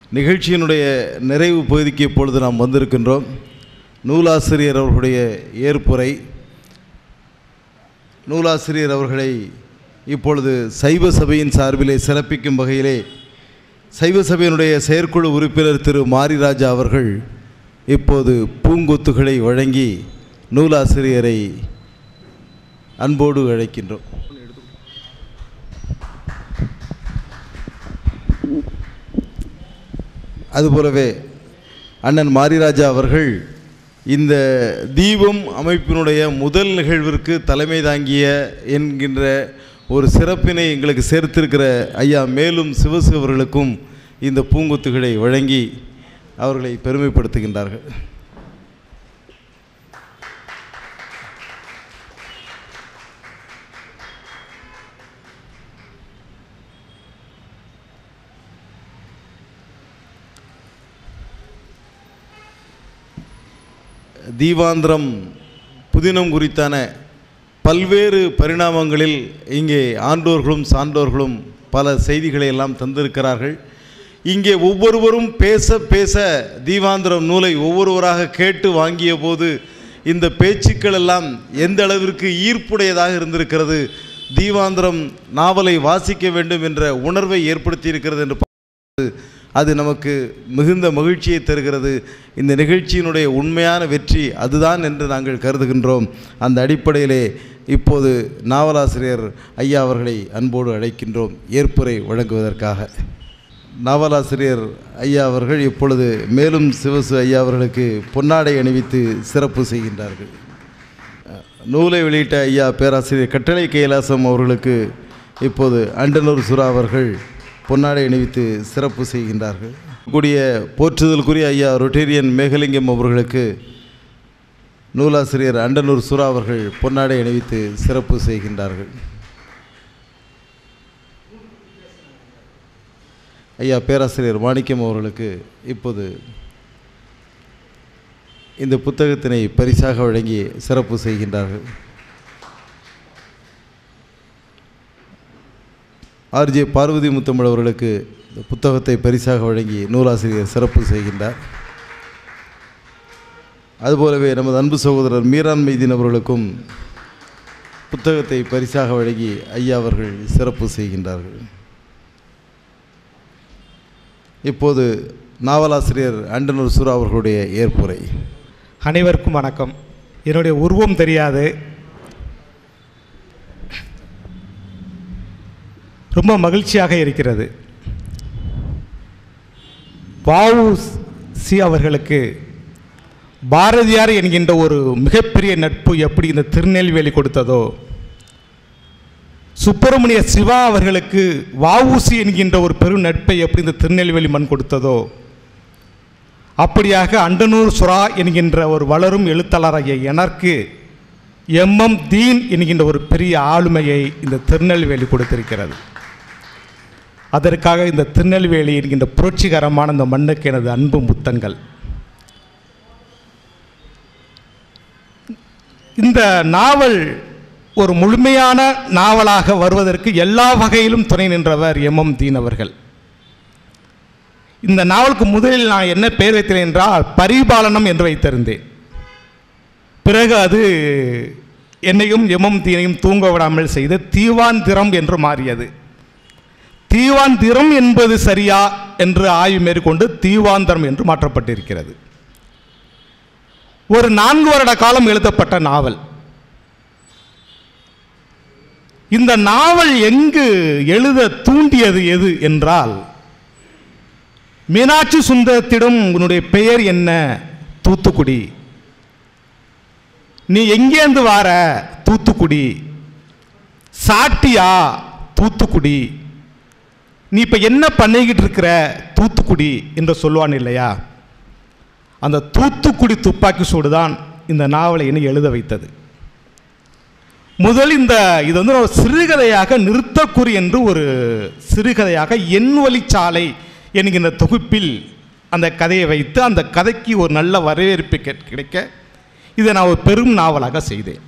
நிகழ்ச்சியினுடைய நிறைவு பகுதிக்கு இப்பொழுது நாம் வந்திருக்கின்றோம் நூலாசிரியர் அவர்களுடைய ஏற்புரை நூலாசிரியர் அவர்களை இப்பொழுது சைவ சபையின் சார்பிலே சிறப்பிக்கும் வகையிலே சைவ சபையினுடைய செயற்குழு உறுப்பினர் திரு மாரிராஜா அவர்கள் இப்போது பூங்கொத்துகளை வழங்கி நூலாசிரியரை அன்போடு அழைக்கின்றோம் அதுபோலவே அண்ணன் மாரிராஜா அவர்கள் இந்த தீபம் அமைப்பினுடைய முதல் நிகழ்விற்கு தலைமை தாங்கிய என்கின்ற ஒரு சிறப்பினை எங்களுக்கு சேர்த்திருக்கிற ஐயா மேலும் சிவசு அவர்களுக்கும் இந்த பூங்கொத்துகளை வழங்கி அவர்களை பெருமைப்படுத்துகின்றார்கள் தீவாந்திரம் புதினம் குறித்தான பல்வேறு பரிணாமங்களில் இங்கே ஆண்டோர்களும் சான்றோர்களும் பல செய்திகளை எல்லாம் தந்திருக்கிறார்கள் இங்கே ஒவ்வொருவரும் பேச பேச தீவாந்திரம் நூலை ஒவ்வொருவராக கேட்டு வாங்கிய போது இந்த பேச்சுக்கள் எல்லாம் எந்த அளவிற்கு ஈர்ப்புடையதாக இருந்திருக்கிறது தீவாந்திரம் நாவலை வாசிக்க வேண்டும் என்ற உணர்வை ஏற்படுத்தி இருக்கிறது என்று பார்த்து அது நமக்கு மிகுந்த மகிழ்ச்சியை தருகிறது இந்த நிகழ்ச்சியினுடைய உண்மையான வெற்றி அதுதான் என்று நாங்கள் கருதுகின்றோம் அந்த அடிப்படையிலே இப்போது நாவலாசிரியர் ஐயா அவர்களை அன்போடு அழைக்கின்றோம் ஏற்புரை வழங்குவதற்காக நாவலாசிரியர் ஐயா அவர்கள் இப்பொழுது மேலும் சிவசு ஐயா அவர்களுக்கு பொன்னாடை அணிவித்து சிறப்பு செய்கின்றார்கள் நூலை வெளியிட்ட ஐயா பேராசிரியர் கட்டளை கைலாசம் அவர்களுக்கு இப்போது அண்டனூர் சுரா அவர்கள் பொன்னாடை அணிவித்து சிறப்பு செய்கின்றார்கள் கூடிய போற்றுதலுக்குரிய ஐயா ரொட்டேரியன் மேகலிங்கம் அவர்களுக்கு நூலாசிரியர் அண்டனூர் சுரா அவர்கள் பொன்னாடை அணிவித்து சிறப்பு செய்கின்றார்கள் ஐயா பேராசிரியர் மாணிக்கம் அவர்களுக்கு இப்போது இந்த புத்தகத்தினை பரிசாக வழங்கி சிறப்பு செய்கின்றார்கள் ஆர்ஜே பார்வதி முத்தமிழ் அவர்களுக்கு இந்த புத்தகத்தை பரிசாக வழங்கி நூலாசிரியர் சிறப்பு செய்கின்றார் அதுபோலவே நமது அன்பு சகோதரர் மீரான் மைதீன் அவர்களுக்கும் புத்தகத்தை பரிசாக வழங்கி ஐயா அவர்கள் சிறப்பு செய்கின்றார்கள் இப்போது நாவலாசிரியர் அண்டனூர் சுரா அவர்களுடைய ஏற்புரை அனைவருக்கும் வணக்கம் என்னுடைய உருவம் தெரியாது ரொம்ப மகிழ்ச்சியாக இருக்கிறது வாவு சி அவர்களுக்கு பாரதியார் என்கின்ற ஒரு மிகப்பெரிய நட்பு எப்படி இந்த திருநெல்வேலி கொடுத்ததோ சுப்பிரமணிய சிவா அவர்களுக்கு வஉசி என்கின்ற ஒரு பெரும் நட்பை எப்படி இந்த திருநெல்வேலி மண் கொடுத்ததோ அப்படியாக அண்டனூர் சுரா என்கின்ற ஒரு வளரும் எழுத்தாளராகிய எனக்கு எம்எம் தீன் என்கின்ற ஒரு பெரிய ஆளுமையை இந்த திருநெல்வேலி கொடுத்திருக்கிறது அதற்காக இந்த திருநெல்வேலி என்கின்ற புரட்சிகரமான இந்த மண்ணுக்கு எனது அன்பு முத்தங்கள் இந்த நாவல் ஒரு முழுமையான நாவலாக வருவதற்கு எல்லா வகையிலும் துணை நின்றவர் எம்எம் தீன் அவர்கள் இந்த நாவலுக்கு முதலில் நான் என்ன பெயர் வைத்தேன் என்றால் பரிபாலனம் என்று வைத்திருந்தேன் பிறகு அது என்னையும் எம்எம் தீனையும் தூங்க விடாமல் செய்து தீவாந்திரம் என்று மாறியது தீவாந்திரம் என்பது சரியா என்று ஆய்வு மேற்கொண்டு தீவாந்திரம் என்று மாற்றப்பட்டிருக்கிறது ஒரு நான்கு வருட காலம் எழுதப்பட்ட நாவல் இந்த நாவல் எங்கு எழுத தூண்டியது எது என்றால் மீனாட்சி சுந்தரத்திடம் உன்னுடைய பெயர் என்ன தூத்துக்குடி நீ எங்கேருந்து வார தூத்துக்குடி சாட்டியா தூத்துக்குடி நீ இப்போ என்ன பண்ணிக்கிட்டு இருக்கிற தூத்துக்குடி என்று சொல்லுவான் இல்லையா அந்த தூத்துக்குடி துப்பாக்கி சூடு தான் இந்த நாவலை என்னை எழுத வைத்தது முதல் இந்த இது வந்து ஒரு சிறுகதையாக நிறுத்தக்குறி என்று ஒரு சிறுகதையாக என் வழிச்சாலை என்கின்ற தொகுப்பில் அந்த கதையை வைத்து அந்த கதைக்கு ஒரு நல்ல வரவேற்பு கெ- கிடைக்க இதை நான் ஒரு பெரும் நாவலாக செய்தேன்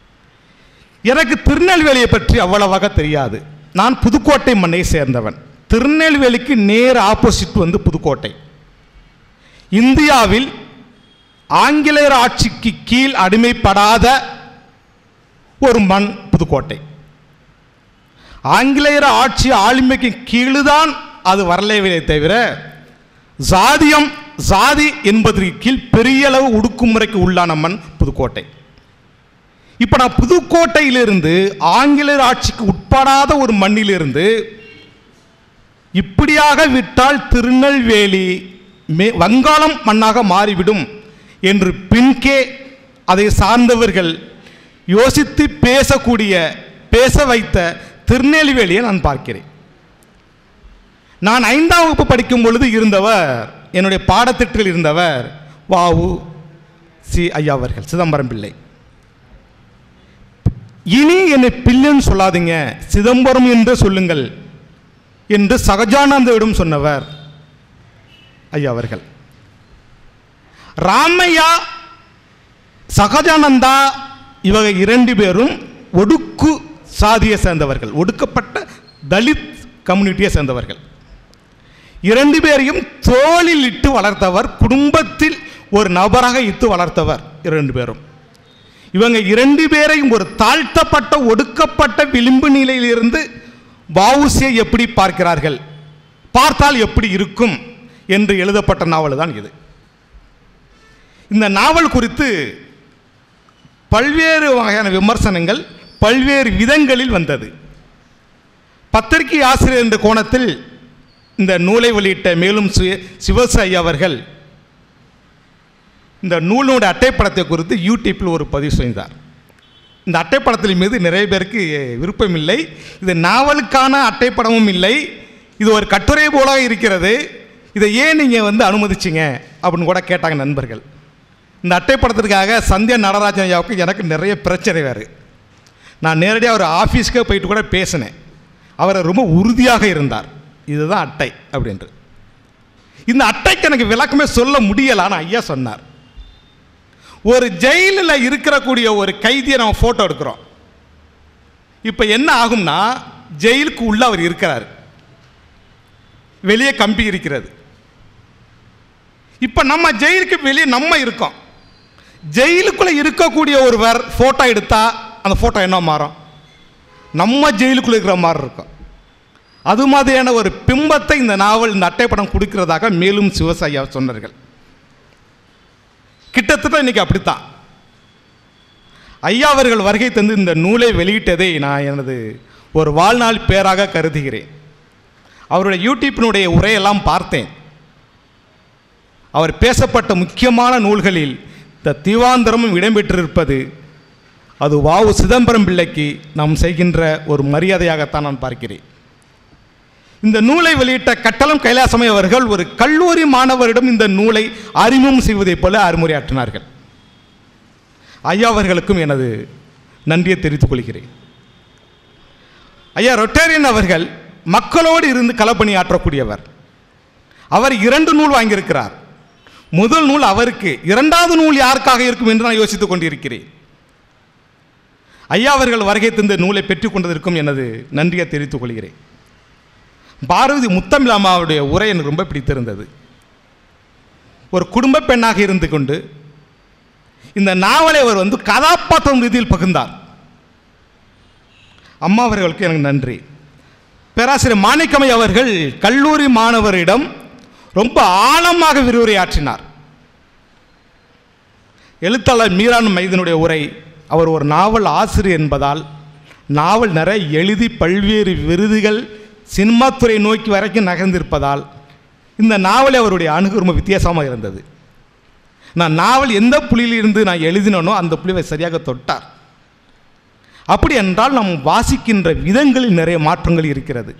எனக்கு திருநெல்வேலியை பற்றி அவ்வளவாக தெரியாது நான் புதுக்கோட்டை மண்ணை சேர்ந்தவன் திருநெல்வேலிக்கு நேர் ஆப்போசிட் வந்து புதுக்கோட்டை இந்தியாவில் ஆங்கிலேயர் ஆட்சிக்கு கீழ் அடிமைப்படாத ஒரு மண் புதுக்கோட்டை ஆங்கிலேயர் ஆட்சி ஆளுமைக்கு கீழுதான் அது வரலேவிலே தவிர சாதியம் சாதி என்பதற்கு கீழ் பெரிய அளவு ஒடுக்குமுறைக்கு உள்ளான மண் புதுக்கோட்டை இப்போ நான் புதுக்கோட்டையிலிருந்து ஆங்கிலேயர் ஆட்சிக்கு உட்படாத ஒரு மண்ணிலிருந்து இப்படியாக விட்டால் திருநெல்வேலி மே வங்காளம் மண்ணாக மாறிவிடும் என்று பின்கே அதை சார்ந்தவர்கள் யோசித்து பேசக்கூடிய பேச வைத்த திருநெல்வேலியை நான் பார்க்கிறேன் நான் ஐந்தாம் வகுப்பு படிக்கும் பொழுது இருந்தவர் என்னுடைய பாடத்திட்டத்தில் இருந்தவர் வாவு சி ஐயா அவர்கள் சிதம்பரம் பிள்ளை இனி என்னை பிள்ளைன்னு சொல்லாதீங்க சிதம்பரம் என்று சொல்லுங்கள் என்று சகஜானந்தவிடம் சொன்னவர் ஐயா அவர்கள் ராமையா சகஜானந்தா இவங்க இரண்டு பேரும் ஒடுக்கு சாதியை சேர்ந்தவர்கள் ஒடுக்கப்பட்ட தலித் கம்யூனிட்டியை சேர்ந்தவர்கள் இரண்டு பேரையும் தோளில் இட்டு வளர்த்தவர் குடும்பத்தில் ஒரு நபராக இட்டு வளர்த்தவர் இரண்டு பேரும் இவங்க இரண்டு பேரையும் ஒரு தாழ்த்தப்பட்ட ஒடுக்கப்பட்ட விளிம்பு நிலையிலிருந்து வவுசியை எப்படி பார்க்கிறார்கள் பார்த்தால் எப்படி இருக்கும் என்று எழுதப்பட்ட நாவல் தான் இது இந்த நாவல் குறித்து பல்வேறு வகையான விமர்சனங்கள் பல்வேறு விதங்களில் வந்தது பத்திரிகை ஆசிரியர் என்ற கோணத்தில் இந்த நூலை வெளியிட்ட மேலும் சு- சிவசு ஐயா அவர்கள் இந்த நூலோட அட்டைப்படத்தை குறித்து யூடியூப்பில் ஒரு பதிவு செய்தார் இந்த அட்டைப்படத்தின் மீது நிறைய பேருக்கு விருப்பம் இல்லை இது நாவலுக்கான அட்டைப்படமும் இல்லை இது ஒரு கட்டுரை போல இருக்கிறது இதை ஏன் நீங்கள் வந்து அனுமதிச்சிங்க அப்படின்னு கூட கேட்டாங்க நண்பர்கள் இந்த அட்டைப்படத்திற்காக சந்தியா நடராஜன் ஐயாவுக்கு எனக்கு நிறைய பிரச்சனை வேறு நான் நேரடியாக ஒரு ஆஃபீஸ்க்கே போயிட்டு கூட பேசினேன் அவர் ரொம்ப உறுதியாக இருந்தார் இதுதான் அட்டை அப்படின்ட்டு இந்த அட்டைக்கு எனக்கு விளக்கமே சொல்ல முடியலான்னு ஐயா சொன்னார் ஒரு ஜெயிலில் இருக்கக்கூடிய ஒரு கைதியை நம்ம ஃபோட்டோ எடுக்கிறோம் இப்போ என்ன ஆகும்னா ஜெயிலுக்கு உள்ள அவர் இருக்கிறார் வெளியே கம்பி இருக்கிறது இப்போ நம்ம ஜெயிலுக்கு வெளியே நம்ம இருக்கோம் ஜெயிலுக்குள்ளே இருக்கக்கூடிய ஒருவர் ஃபோட்டோ எடுத்தா அந்த ஃபோட்டோ என்ன மாறும் நம்ம ஜெயிலுக்குள்ளே இருக்கிற மாதிரி இருக்கும் அது மாதிரியான ஒரு பிம்பத்தை இந்த நாவல் இந்த அட்டைப்படம் கொடுக்கிறதாக மேலும் சிவசாயா சொன்னார்கள் கிட்டத்தட்ட இன்னைக்கு அப்படித்தான் ஐயா அவர்கள் வருகை தந்து இந்த நூலை வெளியிட்டதை நான் எனது ஒரு வாழ்நாள் பேராக கருதுகிறேன் அவருடைய யூடியூப்பினுடைய உரையெல்லாம் பார்த்தேன் அவர் பேசப்பட்ட முக்கியமான நூல்களில் இந்த தீவாந்திரமும் இடம்பெற்றிருப்பது அது வாவு சிதம்பரம் பிள்ளைக்கு நாம் செய்கின்ற ஒரு மரியாதையாகத்தான் நான் பார்க்கிறேன் இந்த நூலை வெளியிட்ட கட்டளம் கைலாசமை அவர்கள் ஒரு கல்லூரி மாணவரிடம் இந்த நூலை அறிமுகம் செய்வதைப் போல அறிமுறையாற்றினார்கள் ஐயா அவர்களுக்கும் எனது நன்றியை தெரிவித்துக் கொள்கிறேன் ஐயா ரொட்டேரியன் அவர்கள் மக்களோடு இருந்து களப்பணி ஆற்றக்கூடியவர் அவர் இரண்டு நூல் வாங்கியிருக்கிறார் முதல் நூல் அவருக்கு இரண்டாவது நூல் யாருக்காக இருக்கும் என்று நான் யோசித்துக் கொண்டிருக்கிறேன் ஐயா அவர்கள் வருகை தந்த நூலை பெற்றுக்கொண்டதற்கும் எனது நன்றியை தெரிவித்துக் கொள்கிறேன் பாரதி முத்தமிழ் அம்மாவுடைய உரை எனக்கு ரொம்ப பிடித்திருந்தது ஒரு குடும்ப பெண்ணாக இருந்து கொண்டு இந்த நாவலை அவர் வந்து கதாபாத்திரம் ரீதியில் பகிர்ந்தார் அம்மா அவர்களுக்கு எனக்கு நன்றி பேராசிரியர் மாணிக்கமை அவர்கள் கல்லூரி மாணவரிடம் ரொம்ப ஆழமாக விரிவுரையாற்றினார் எழுத்தாளர் மீரான் மைதனுடைய உரை அவர் ஒரு நாவல் ஆசிரியர் என்பதால் நாவல் நிறைய எழுதி பல்வேறு விருதுகள் சினிமாத்துறை நோக்கி வரைக்கும் நகர்ந்திருப்பதால் இந்த நாவல் அவருடைய அணுகு ரொம்ப வித்தியாசமாக இருந்தது நான் நாவல் எந்த புள்ளியிலிருந்து நான் எழுதினனோ அந்த புள்ளியை சரியாக தொட்டார் அப்படி என்றால் நாம் வாசிக்கின்ற விதங்களில் நிறைய மாற்றங்கள் இருக்கிறது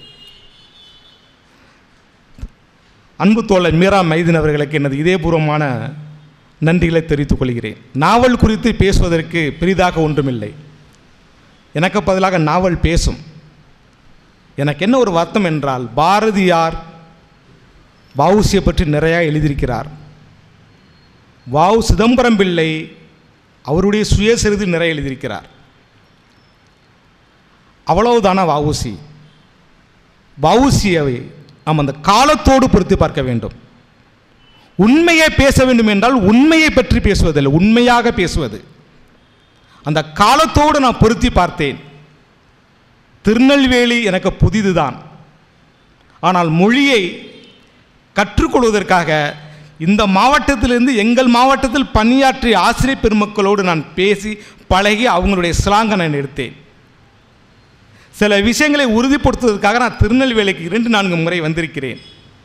அன்பு தோழர் மீரா மைதீன் அவர்களுக்கு எனது இதயபூர்வமான நன்றிகளை தெரிவித்துக் கொள்கிறேன் நாவல் குறித்து பேசுவதற்கு பெரிதாக ஒன்றுமில்லை எனக்கு பதிலாக நாவல் பேசும் எனக்கு என்ன ஒரு வருத்தம் என்றால் பாரதியார் வவுசியை பற்றி நிறையா எழுதியிருக்கிறார் வாவு சிதம்பரம் பிள்ளை அவருடைய சுயசரிதை நிறைய எழுதியிருக்கிறார் அவ்வளவுதானா வவுசி வவுசியை நாம் அந்த காலத்தோடு பொருத்தி பார்க்க வேண்டும் உண்மையை பேச வேண்டும் என்றால் உண்மையை பற்றி பேசுவதில்லை உண்மையாக பேசுவது அந்த காலத்தோடு நான் பொருத்தி பார்த்தேன் திருநெல்வேலி எனக்கு புதிதுதான் ஆனால் மொழியை கற்றுக்கொள்வதற்காக இந்த மாவட்டத்திலிருந்து எங்கள் மாவட்டத்தில் பணியாற்றிய ஆசிரியர் பெருமக்களோடு நான் பேசி பழகி அவங்களுடைய ஸ்லாங்கை நான் எடுத்தேன் சில விஷயங்களை உறுதிப்படுத்துவதற்காக நான் திருநெல்வேலிக்கு இரண்டு நான்கு முறை வந்திருக்கிறேன்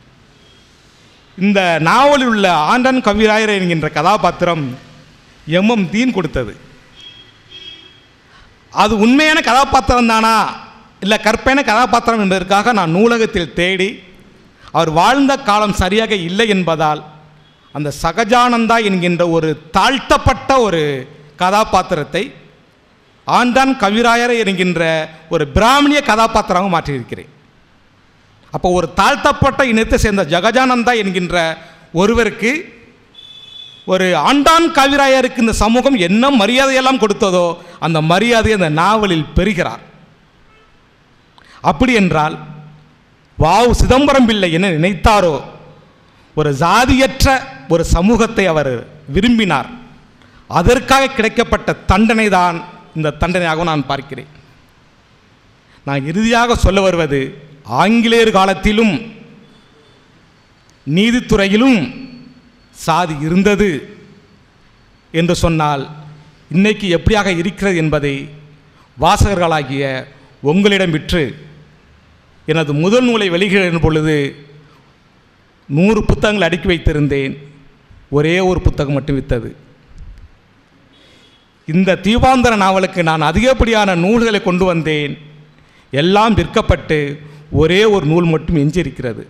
இந்த நாவலில் உள்ள ஆண்டன் கவிராயர் என்கின்ற கதாபாத்திரம் எம்எம் தீன் கொடுத்தது அது உண்மையான கதாபாத்திரம் தானா இல்லை கற்பனை கதாபாத்திரம் என்பதற்காக நான் நூலகத்தில் தேடி அவர் வாழ்ந்த காலம் சரியாக இல்லை என்பதால் அந்த சகஜானந்தா என்கின்ற ஒரு தாழ்த்தப்பட்ட ஒரு கதாபாத்திரத்தை ஆண்டான் கவிராயர் என்கின்ற ஒரு பிராமணிய கதாபாத்திரமாக மாற்றியிருக்கிறேன் அப்போ ஒரு தாழ்த்தப்பட்ட இனத்தை சேர்ந்த ஜகஜானந்தா என்கின்ற ஒருவருக்கு ஒரு ஆண்டான் கவிராயருக்கு இந்த சமூகம் என்ன மரியாதையெல்லாம் கொடுத்ததோ அந்த மரியாதையை அந்த நாவலில் பெறுகிறார் அப்படி என்றால் வாவு சிதம்பரம் பிள்ளை என்ன நினைத்தாரோ ஒரு ஜாதியற்ற ஒரு சமூகத்தை அவர் விரும்பினார் அதற்காக கிடைக்கப்பட்ட தண்டனை தான் இந்த தண்டனையாக நான் பார்க்கிறேன் நான் இறுதியாக சொல்ல வருவது ஆங்கிலேயர் காலத்திலும் நீதித்துறையிலும் சாதி இருந்தது என்று சொன்னால் இன்னைக்கு எப்படியாக இருக்கிறது என்பதை வாசகர்களாகிய உங்களிடம் விற்று எனது முதல் நூலை வெளியிடும் பொழுது நூறு புத்தகங்கள் அடுக்கி வைத்திருந்தேன் ஒரே ஒரு புத்தகம் மட்டும் வித்தது இந்த தீபாந்தர நாவலுக்கு நான் அதிகப்படியான நூல்களை கொண்டு வந்தேன் எல்லாம் விற்கப்பட்டு ஒரே ஒரு நூல் மட்டும் எஞ்சியிருக்கிறது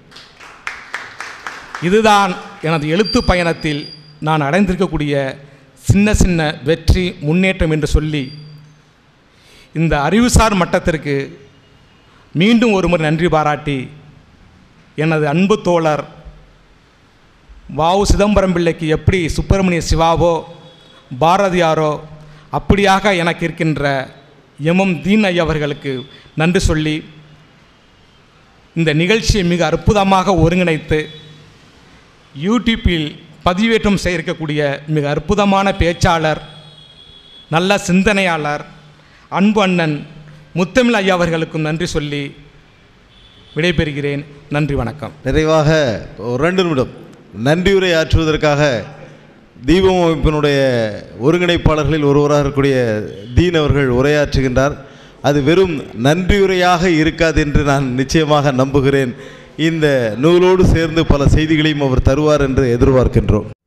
இதுதான் எனது எழுத்து பயணத்தில் நான் அடைந்திருக்கக்கூடிய சின்ன சின்ன வெற்றி முன்னேற்றம் என்று சொல்லி இந்த அறிவுசார் மட்டத்திற்கு மீண்டும் ஒருமுறை நன்றி பாராட்டி எனது அன்பு தோழர் வாவு சிதம்பரம் பிள்ளைக்கு எப்படி சுப்பிரமணிய சிவாவோ பாரதியாரோ அப்படியாக எனக்கு இருக்கின்ற எம்எம் தீன் ஐயா அவர்களுக்கு நன்றி சொல்லி இந்த நிகழ்ச்சியை மிக அற்புதமாக ஒருங்கிணைத்து யூடியூப்பில் பதிவேற்றம் செய்ய இருக்கக்கூடிய மிக அற்புதமான பேச்சாளர் நல்ல சிந்தனையாளர் அன்பு அண்ணன் முத்தமிழ் ஐயா அவர்களுக்கும் நன்றி சொல்லி விடைபெறுகிறேன் நன்றி வணக்கம் நிறைவாக ஒரு ரெண்டு நிமிடம் நன்றியுரை ஆற்றுவதற்காக தீபம் அமைப்பினுடைய ஒருங்கிணைப்பாளர்களில் ஒருவராக இருக்கக்கூடிய தீன் அவர்கள் உரையாற்றுகின்றார் அது வெறும் நன்றியுரையாக இருக்காது என்று நான் நிச்சயமாக நம்புகிறேன் இந்த நூலோடு சேர்ந்து பல செய்திகளையும் அவர் தருவார் என்று எதிர்பார்க்கின்றோம்